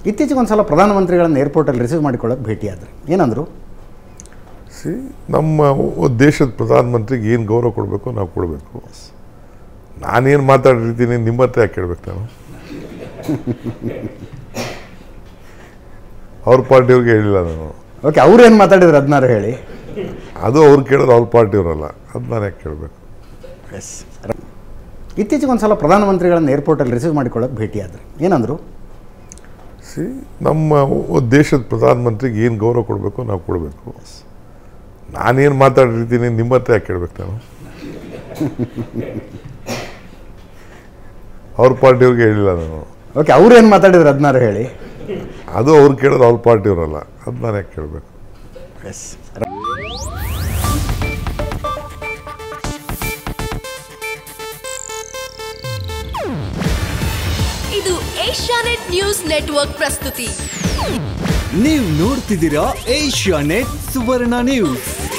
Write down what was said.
ಇತ್ತೀಚೆಗೆ ಒಂದು ಸಲ ಪ್ರಧಾನಮಂತ್ರಿಗಳನ್ನು ಏರ್ಪೋರ್ಟಲ್ಲಿ ರಿಸೀವ್ ಮಾಡಿಕೊಳ್ಳೋಕೆ ಭೇಟಿಯಾದರು ಏನಂದರು ಸಿ ನಮ್ಮ ಒ- ದೇಶದ ಪ್ರಧಾನಮಂತ್ರಿಗೆ ಏನು ಗೌರವ ಕೊಡಬೇಕು ನಾವು ಕೊಡಬೇಕು ನಾನೇನು ಮಾತಾಡಿರ್ತೀನಿ ನಿಮ್ಮ ಹತ್ರ ಯಾಕೆ ಕೇಳ್ಬೇಕು ನಾನು ಅವ್ರ ಪಾರ್ಟಿಯವ್ರಿಗೆ ಹೇಳಿಲ್ಲ ನಾನು ಓಕೆ ಅವ್ರು ಏನು ಮಾತಾಡಿದ್ರು ಅದನ್ನಾರು ಹೇಳಿ ಅದು ಅವ್ರು ಕೇಳೋದು ಅವ್ರ ಪಾರ್ಟಿಯವರಲ್ಲ ಅದು ನಾನು ಯಾಕೆ ಕೇಳಬೇಕು ಎಸ್ ಇತ್ತೀಚೆಗೆ ಒಂದು ಸಲ ಪ್ರಧಾನಮಂತ್ರಿಗಳನ್ನು ಏರ್ಪೋರ್ಟಲ್ಲಿ ರಿಸೀವ್ ಮಾಡಿಕೊಳ್ಳೋಕೆ ಭೇಟಿಯಾದರು ಏನಂದರು ಸಿ ನಮ್ಮ ಒ- ದೇಶದ ಪ್ರಧಾನಮಂತ್ರಿಗೆ ಏನು ಗೌರವ ಕೊಡಬೇಕು ನಾವು ಕೊಡಬೇಕು ನಾನೇನು ಮಾತಾಡಿರ್ತೀನಿ ನಿಮ್ಮ ಹತ್ರ ಯಾಕೆ ಕೇಳ್ಬೇಕು ನಾನು ಅವ್ರ ಪಾರ್ಟಿಯವ್ರಿಗೆ ಹೇಳಿಲ್ಲ ನಾನು ಓಕೆ ಅವ್ರು ಏನು ಮಾತಾಡಿದ್ರು ಅದನ್ನಾರು ಹೇಳಿ ಅದು ಅವ್ರು ಕೇಳೋದು ಅವ್ರ ಪಾರ್ಟಿಯವರಲ್ಲ ಅದು ನಾನು ಯಾಕೆ ಕೇಳಬೇಕು ಎಸ್ ಇದು ಏಷ್ಯಾನೆಟ್ ನ್ಯೂಸ್ ನೆಟ್ವರ್ಕ್ ಪ್ರಸ್ತುತಿ ನೀವು ನೋಡ್ತಿದ್ದೀರಾ ಏಷ್ಯಾ ನೆಟ್ ಸುವರ್ಣ ನ್ಯೂಸ್